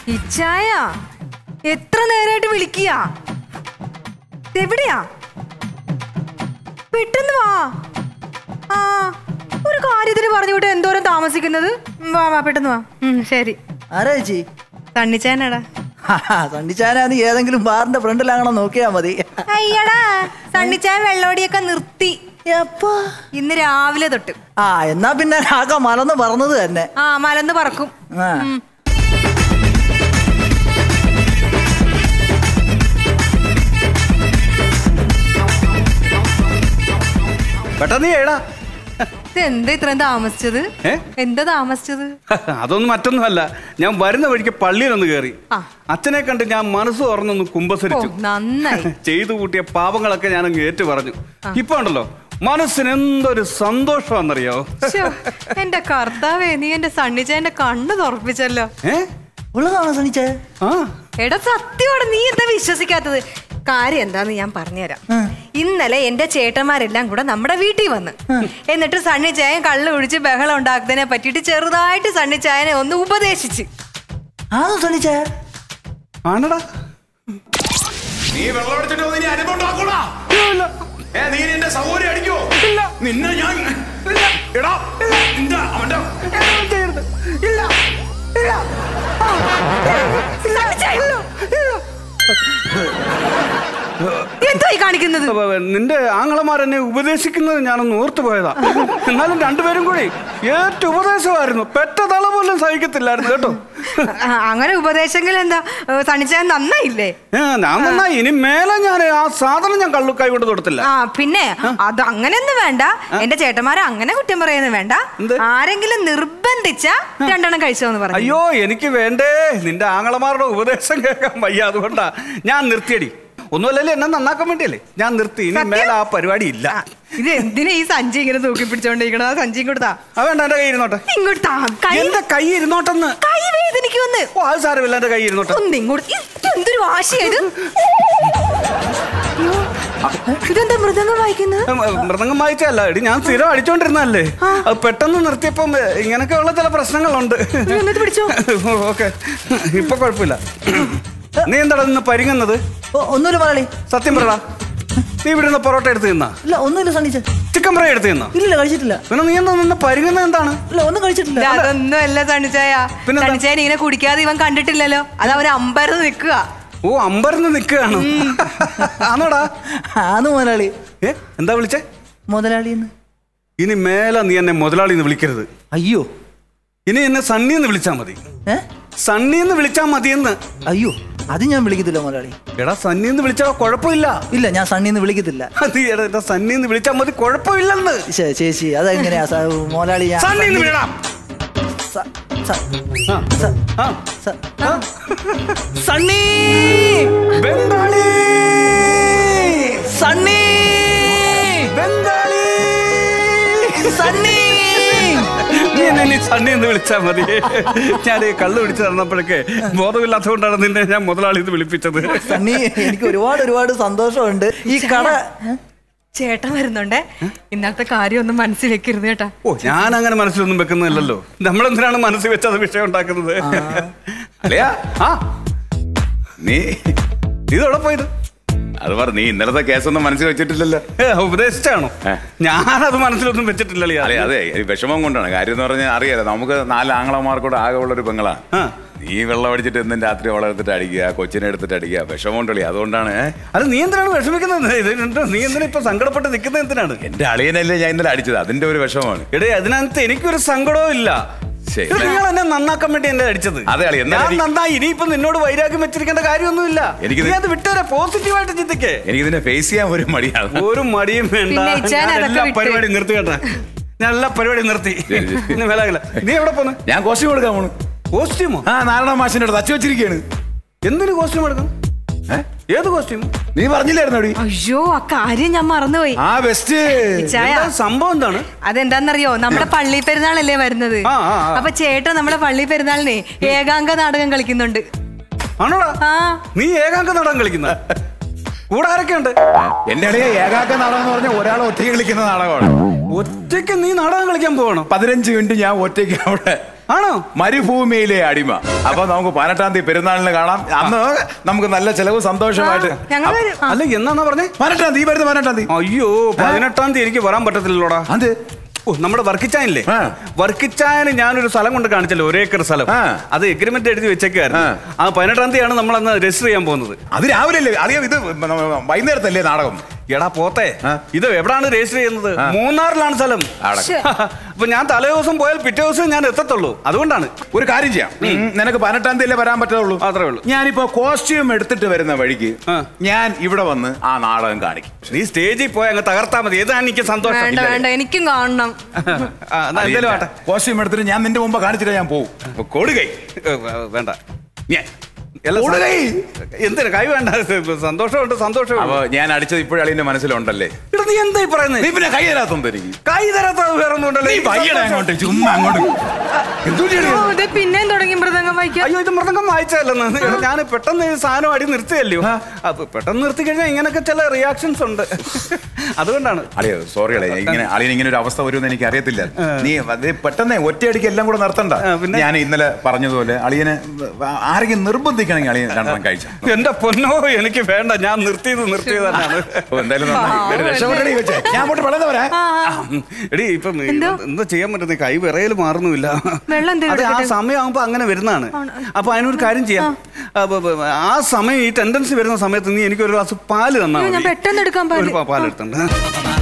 ഇച്ചായ എത്ര നേരമായിട്ട് വിളിക്കുക എവിടെയാ പെട്ടെന്ന് വാ ആ ഒരു കാര്യത്തിന് പറഞ്ഞു വിട്ട് എന്തോരം താമസിക്കുന്നത് ഉം, വാ വാ പെട്ടെന്ന് വാ ഉം, ശരി ആരാ ചേച്ചി സണ്ണിച്ചാനടാ സണ്ണിച്ചാനാന്ന് ഏതെങ്കിലും ബാറിന്റെ ഫ്രണ്ടിലാകണം നോക്കിയാ മതി അയ്യടാ സണ്ണിച്ചാൻ വെള്ളോടിയൊക്കെ നിർത്തി എപ്പാ? ഇന്ന് രാവിലെ തൊട്ട് ആ എന്നാ പിന്നെ ആകെ മലന്ന് പറഞ്ഞത് തന്നെ ആ മലന്ന് പറക്കും ആ. ഉം. പെട്ടെന്ന് ഏടാ ഇതെന്താ ഇത്രയും താമസിച്ചത് ഏ? എന്താ താമസിച്ചത് അതൊന്നും മറ്റൊന്നുമല്ല ഞാൻ വരുന്ന വഴിക്ക് പള്ളിയിലൊന്ന് കയറി ആ. അച്ഛനെ കണ്ട് ഞാൻ മനസ്സ് തുറന്നൊന്ന് ഓ കുമ്പസരിച്ചു നന്നായി ചെയ്തു കൂട്ടിയ പാപങ്ങളൊക്കെ ഞാൻ അങ്ങ് ഏറ്റു പറഞ്ഞു ഇപ്പൊ ഉണ്ടല്ലോ മനസ്സിന് എന്തൊരു സന്തോഷമാണെന്നറിയോ ശ്ശോ, എന്റെ കർത്താവേ നീ എന്റെ സണ്ണിച്ചേന്റെ കണ്ണ് തുറപ്പിച്ചല്ലോ ഏ ഉള്ളതാണോ സണ്ണിച്ചേ ആ എടാ സത്യമാണ് നീ എന്താ വിശ്വസിക്കാത്തത് കാര്യം എന്താന്ന് ഞാൻ പറഞ്ഞുതരാം ഉം. ഇന്നലെ എന്റെ ചേട്ടന്മാരെല്ലാം കൂടെ നമ്മുടെ വീട്ടിൽ വന്ന് എന്നിട്ട് സണ്ണിച്ചായൻ കള്ള് കുടിച്ച് ബഹളം ഉണ്ടാക്കുന്നതിനെ പറ്റിയിട്ട് ചെറുതായിട്ട് സണ്ണിച്ചായനെ ഒന്ന് ഉപദേശിച്ച് ആണോ സണ്ണിച്ചേ ആണടാ നീ വെള്ളം അടിച്ചിട്ട് വന്ന് ഇനി അനുഭവം ഉണ്ടാക്കൂടാ ഏ നീ ഇനി എന്റെ സൗകര്യം അടിക്കോ നിന്നെ ഞാൻ എടാ നിന്റെ അവന്റെ എന്തായി കാണിക്കുന്നത് അപ്പൊ നിന്റെ ആങ്ങളമാർ എന്നെ ഉപദേശിക്കുന്നത് ഞാനൊന്ന് ഓർത്തു പോയതാ എന്നാലും രണ്ടുപേരും കൂടി ഏറ്റവും ഉപദേശമായിരുന്നു പെറ്റ തള പോലും സഹിക്കത്തില്ലായിരുന്നു കേട്ടോ ആ, അങ്ങനെ ഉപദേശങ്ങൾ എന്താ സണ്ണിച്ചായൻ നന്നായില്ലേ ഏ, ഞാൻ നന്നാ ഇനി മേലെ ഞാൻ ആ സാധനം ഞാൻ കള്ളു കൈ കൊണ്ട് തൊടത്തില്ല ആ പിന്നെ അത് അങ്ങനെയൊന്നും വേണ്ട എന്റെ ചേട്ടന്മാരെ അങ്ങനെ കുറ്റം പറയുന്നത് വേണ്ട എന്ത്? ആരെങ്കിലും നിർബന്ധിച്ച രണ്ടെണ്ണം കഴിച്ചോന്ന് പറഞ്ഞു അയ്യോ എനിക്ക് വേണ്ടേ നിന്റെ ആങ്ങളമാരുടെ ഉപദേശം കേൾക്കാൻ വയ്യ അതുകൊണ്ടാ ഞാൻ നിർത്തിയടി ഒന്നുമല്ലല്ലേ എന്നെ നന്നാക്കാൻ വേണ്ടിയല്ലേ ഞാൻ നിർത്തി ഇനി സത്യം? മേലെ ആ പരിപാടി ഇല്ല ആ, ഇത് എന്തിനാ ഈ സഞ്ചി ഇങ്ങനെ തൂക്കി പിടിച്ചോണ്ടിരിക്കണത് ആ സഞ്ചി കൊടുത്താ അത് വേണ്ട എന്റെ കൈ ഇരുന്നോട്ടെ ഇങ്ങോട്ട് താ, കൈ എന്റെ കൈ ഇരുന്നോട്ടെന്ന് കൈ വേദനിക്കുമെന്ന് ഓ അത് സാരമില്ല എന്റെ കൈ ഇരുന്നോട്ടെ ഒന്ന് ഇങ്ങോട്ട് ഇത് എന്തൊരു വാശിയത് അയ്യോ, ഇതെന്താ മൃദംഗം വായിക്കുന്നത് ഉം, ഉം, മൃദംഗം വായിച്ചല്ല എടി ഞാൻ സ്ഥിരം അടിച്ചോണ്ടിരുന്നല്ലേ അത് പെട്ടെന്ന് നിർത്തിയപ്പം ഇങ്ങനൊക്കെ ഉള്ള ചില പ്രശ്നങ്ങളുണ്ട് നീ എന്നിട്ട് പിടിച്ചോ ഓക്കെ ഇപ്പൊ കുഴപ്പമില്ല നീ എന്താടാ നിന്ന് പരിങ്ങുന്നത് ഓ ഒന്നുമില്ല മലയാളി സത്യം പറടാ നീ ഇവിടെ നിന്ന് പൊറോട്ട എടുത്ത് തിന്നാ ഇല്ല ഒന്നുമില്ല സണ്ണിച്ചേ ചിക്കൻ ഫ്രൈ എടുത്ത് തിന്നാ ഇല്ലില്ല കഴിച്ചിട്ടില്ല പിന്നെ നീ എന്താ നിന്ന് പരിങ്ങുന്നത് എന്താണ് ഇല്ല ഒന്നും കഴിച്ചിട്ടില്ല ഇത് അതൊന്നും അല്ല സണിച്ചായ പിന്നെന്താ? സണിച്ചായൻ ഇങ്ങനെ കുടിക്കാതെ ഇവൻ കണ്ടിട്ടില്ലല്ലോ അത് അവൻ അമ്പരന്ന് നിക്കുക ഓ അമ്പരന്ന് നിൽക്കുകയാണ് ആണോടാ ആന്ന് മുതലാളി ഏ എന്താ വിളിച്ചേ മുതലാളിന്ന് ഇനി മേലെ നീ എന്നെ മുതലാളി എന്ന് വിളിക്കരുത് അയ്യോ ഇനി എന്നെ സണ്ണി എന്ന് വിളിച്ചാ മതി ഏ സണ്ണി എന്ന് വിളിച്ചാ മതിയെന്ന് അയ്യോ അത് ഞാൻ വിളിക്കത്തില്ല മുതലാളി എടാ സണ്ണി എന്ന് വിളിച്ചാ കുഴപ്പമില്ല ഇല്ല ഞാൻ സണ്ണിന്ന് വിളിക്കത്തില്ല നീ എടാ എടാ സണ്ണി എന്ന് വിളിച്ചാ മതി കുഴപ്പമില്ലെന്ന് ശേ- ചേച്ചി അതെങ്ങനെയാ സ- മുതലാളി ഞാൻ സണ്ണി എന്ന് വിളിടാം സ- സ- ആ, സ- ആ. സ- സണ്ണി ബംഗാളി സണ്ണി ബംഗാളി സണ്ണി നീ എന്നെ ഇനി സണ്ണി എന്ന് വിളിച്ചാ മതി ഞാൻ ഈ കള്ളു പിടിച്ച് തന്നപ്പോഴൊക്കെ ബോധമില്ലാത്തതുകൊണ്ടാണ് നിന്നെ ഞാൻ മുതലാളി എന്ന് വിളിപ്പിച്ചത് സണ്ണി എനിക്ക് ഒരുപാട് ഒരുപാട് സന്തോഷമുണ്ട് ഈ കട ചേട്ടൻ വരുന്നുണ്ടേ ഇന്നത്തെ കാര്യം ഒന്നും മനസ്സിൽ വെക്കരുത് കേട്ടാ ഓ ഞാൻ അങ്ങനെ മനസ്സിലൊന്നും വെക്കുന്നില്ലല്ലോ നമ്മളെന്തിനാണ് മനസ്സിൽ വെച്ച് അത് വിഷയം ഉണ്ടാക്കുന്നത് അല്ലയാ ആ നീ ഇതെവിടെ പോയത് അത് പറ നീ ഇന്നലത്തെ കേസൊന്നും മനസ്സിൽ വെച്ചിട്ടില്ലല്ലോ ഏ, ഉപദേശിച്ചാണോ ഏ. ഞാനത് മനസ്സിലൊന്നും വെച്ചിട്ടില്ലല്ലേ അതെ അതെ ഈ വിഷമം കൊണ്ടാണ് കാര്യം എന്ന് പറഞ്ഞാൽ അറിയാലോ നമുക്ക് നാല് ആങ്ങളമാർക്കൂടെ ആകെ ഉള്ള ഒരു പെങ്ങളാണ് ആ. നീ വെള്ളം അടിച്ചിട്ട് എന്നും രാത്രി വളർത്തിട്ട് അടിക്കുക കൊച്ചിനെ എടുത്തിട്ട് അടിക്കുക വിഷമം ഉണ്ടല്ലേ അതുകൊണ്ടാണ് ഏ? അത് നീ എന്തിനാണ് വിഷമിക്കുന്നത് ഇത് എന്താ നീ എന്തിനാ ഇപ്പൊ സങ്കടപ്പെട്ട് നിൽക്കുന്നത് എന്തിനാണ് എന്റെ അളിയനല്ലേ ഞാൻ ഇന്നലെ അടിച്ചത് അതിന്റെ ഒരു വിഷമമാണ് എടേ അതിനകത്ത് എനിക്കൊരു സങ്കടവും ഇല്ല ശരി. ഇത് നിങ്ങൾ എന്നെ നന്നാക്കാൻ വേണ്ടി എന്നെ അടിച്ചത് അതെ, അളി, എന്നാ ഞാൻ എനിക്ക് നന്നായി ഇനിയിപ്പോ നിന്നോട് വൈരാഗ്യം വെച്ചിരിക്കേണ്ട കാര്യമൊന്നുമില്ല എനിക്കിത് നീ അത് വിട്ടേരെ പോസിറ്റീവായിട്ട് ചിന്തിക്കേ എനിക്ക് ഇതിനെ ഫേസ് ചെയ്യാൻ ഒരു മടിയാണ് ഒരു മടിയും വേണ്ട പിന്നെ ഇച്ചാൻ ഞാൻ അതൊക്കെ എല്ലാ വിട്ട്. പരിപാടി നിർത്തി കേട്ടാ ഞാൻ എല്ലാ പരിപാടി നിർത്തി ശരി, ശരി. പിന്നെ വിലകില്ല നീ എവിടെ പോന്ന് ഞാൻ കോസ്റ്റ്യൂം എടുക്കാൻ പോണു കോസ്റ്റ്യൂമോ ആ നാരായണ മാഷിന്റെ അടുത്ത് അച്ചു വെച്ചിരിക്കുകയാണ് എന്തിനു കോസ്റ്റ്യൂം എടുക്കണം ഏ? ഏത് കോസ്റ്റ്യൂം നീ പറഞ്ഞില്ലായിരുന്നു അടി അയ്യോ ആ കാര്യം ഞാൻ മറന്നുപോയി ആ ബെസ്റ്റ് ചായ സംഭവം എന്താണ് അതെന്താന്നറിയോ നമ്മുടെ പള്ളി പെരുന്നാളല്ലേ വരുന്നത് ആ, ആ, ആ. അപ്പൊ ചേട്ടൻ നമ്മുടെ പള്ളി പെരുന്നാളിനെ ഏകാംഗ നാടകം കളിക്കുന്നുണ്ട് ആണോടാ ആ നീ ഏകാങ്ക നാടകം കളിക്കുന്ന കൂടെ ആരൊക്കെയുണ്ട് എന്റെ അളിയെ ഏകാക്ക നാടകം എന്ന് പറഞ്ഞാൽ ഒരാൾ ഒറ്റയ്ക്ക് കളിക്കുന്ന നാടകമാണ് ഒറ്റയ്ക്ക് നീ നാടകം കളിക്കാൻ പോകണം പതിനഞ്ച് മിനിറ്റ് ഞാൻ ഒറ്റയ്ക്ക് അവിടെ ആണോ മരുഭൂമിയിലെ അടിമ അപ്പൊ നമുക്ക് പതിനെട്ടാം തീയതി പെരുന്നാളിന് കാണാം അന്ന് നമുക്ക് നല്ല ചെലവ് സന്തോഷമായിട്ട് ഞങ്ങൾ വരും ആ. അല്ല എന്നാന്നാ പറഞ്ഞേ പതിനെട്ടാം തീയതി വരുന്ന പതിനെട്ടാം തീയതി അയ്യോ പതിനെട്ടാം തീയതി എനിക്ക് വരാൻ പറ്റത്തില്ലല്ലോടാ അത് ഓ നമ്മുടെ വർക്കിച്ചായനില്ലേ ആ. വർക്കിച്ചായന് ഞാനൊരു സ്ഥലം കൊണ്ട് കാണിച്ചല്ലോ ഒരേ ഏക്കർ സ്ഥലം ആ. അത് എഗ്രിമെന്റ് എഴുതി വെച്ചേക്കായിരുന്നു ആ. ആ പതിനെട്ടാം തീയതിയാണ് നമ്മൾ അന്ന് രജിസ്റ്റർ ചെയ്യാൻ പോകുന്നത് അത് രാവിലെ അല്ലേ അറിയാം ഇത് വൈകുന്നേരത്തല്ലേ നാടകം എടാ പോത്തെ ആ. ഇത് എവിടാണ് രജിസ്റ്റർ ചെയ്യുന്നത് ആ. മൂന്നാറിലാണ് സ്ഥലം ആടെ. ശ്ശെ. അപ്പൊ ഞാൻ തലേ ദിവസം പോയാൽ പിറ്റേ ദിവസം ഞാൻ എത്തത്തുള്ളൂ അതുകൊണ്ടാണ് ഒരു കാര്യം ചെയ്യാം ഉം, നിനക്ക് പതിനെട്ടാം തീയതി വരാൻ പറ്റുള്ളൂ അത്രേ ഉള്ളൂ ഞാനിപ്പോ കോസ്റ്റ്യൂം എടുത്തിട്ട് വരുന്ന വഴിക്ക് ആ. ഞാൻ ഇവിടെ വന്ന് ആ നാടകം കാണിക്കും നീ സ്റ്റേജിൽ പോയി അങ്ങ് തകർത്താ മതി ഇതാണ് എനിക്ക് സന്തോഷം വേണ്ട വേണ്ട എനിക്കും കാണണം ആ, എന്നാ എന്തേലും ആട്ടെ കോസ്റ്റ്യൂം എടുത്തിട്ട് ഞാൻ നിന്റെ മുമ്പ് കാണിച്ചിട്ട് ഞാൻ പോകും അപ്പൊ കൊടുകൈ ഏ, വേ- വേണ്ട ഞാൻ എല്ലാ കൊടുകൈ എന്തിനു കൈ വേണ്ട സന്തോഷമുണ്ട് അപ്പൊ സന്തോഷമുണ്ട് ഞാൻ അടിച്ചത് ഇപ്പോഴളിന്റെ മനസ്സിലുണ്ടല്ലേ എടാ, നീ എന്തായി പറയുന്നത് നീ പിന്നെ കൈ തരാത്തത് എനിക്ക് കൈ തരാത്ത വേറെ ഒന്നും ഉണ്ടല്ലോ നീ എനിക്ക് പയ്യടാ സന്തോഷം. അങ്ങോട്ട് ചുമ്മാ അങ്ങോട്ട് എന്തുകൊണ്ടാണ് ഓ, ഇത് പിന്നെയും തുടങ്ങി മൃദംഗം വായിക്കാൻ അയ്യോ ഇത് മൃദംഗം വായിച്ചല്ലെന്ന് ഞാൻ പെട്ടെന്ന് ഈ സാധനം അടി നിർത്തിയല്ലോ അപ്പൊ പെട്ടെന്ന് നിർത്തി കഴിഞ്ഞാൽ ഇങ്ങനൊക്കെ ചില റിയാക്ഷൻസ് ഉണ്ട് അതുകൊണ്ടാണ് അളിയോ സോറി അളിയ ഇങ്ങനെ അളിയൻ ഇങ്ങനെ ഒരു അവസ്ഥ വരുമെന്ന് എനിക്ക് അറിയത്തില്ല നീ അത് പെട്ടെന്ന് ഒറ്റയടിക്ക് എല്ലാം കൂടെ നിർത്തണ്ട ആ, പിന്നെ? ഞാൻ ഇന്നലെ പറഞ്ഞതുപോലെ അളിയനെ ആരെങ്കിലും നിർബന്ധിക്കണമെങ്കിൽ അളിയൻ രണ്ടെണ്ണം കഴിച്ചു എന്റെ പൊന്നോ എനിക്ക് വേണ്ട ഞാൻ നിർത്തിയത് നിർത്തിയത് തന്നെയാണ് എന്തായാലും നന്നായി. ഇതൊരു രക്ഷപ്പെട്ടടി വെച്ചേ. ഞാൻ അങ്ങോട്ട് വെള്ളം വരാ എടി ഇപ്പം ഈ എന്തോ? എന്താ ചെയ്യാൻ പറ്റുന്നത് കൈ വിറയൽ മാറുന്നുമില്ല വെള്ളം എന്തേലും അത് ആ എടുക്കട്ടെ? സമയമാകുമ്പോ അങ്ങനെ വരുന്നതാണ് അപ്പൊ അതിനൊരു കാര്യം ചെയ്യാം അപ്പൊ, അപ്പൊ, ആ സമയം ഈ ടെൻഡൻസി വരുന്ന സമയത്ത് നീ എനിക്ക് ഒരു ഗ്ലാസ് പാല് തന്നാ അയ്യോ, ഞാൻ മതി. പെട്ടെന്ന് എടുക്കാൻ പാല്. ഒരു പാ- പാല് എടുത്തുണ്ട്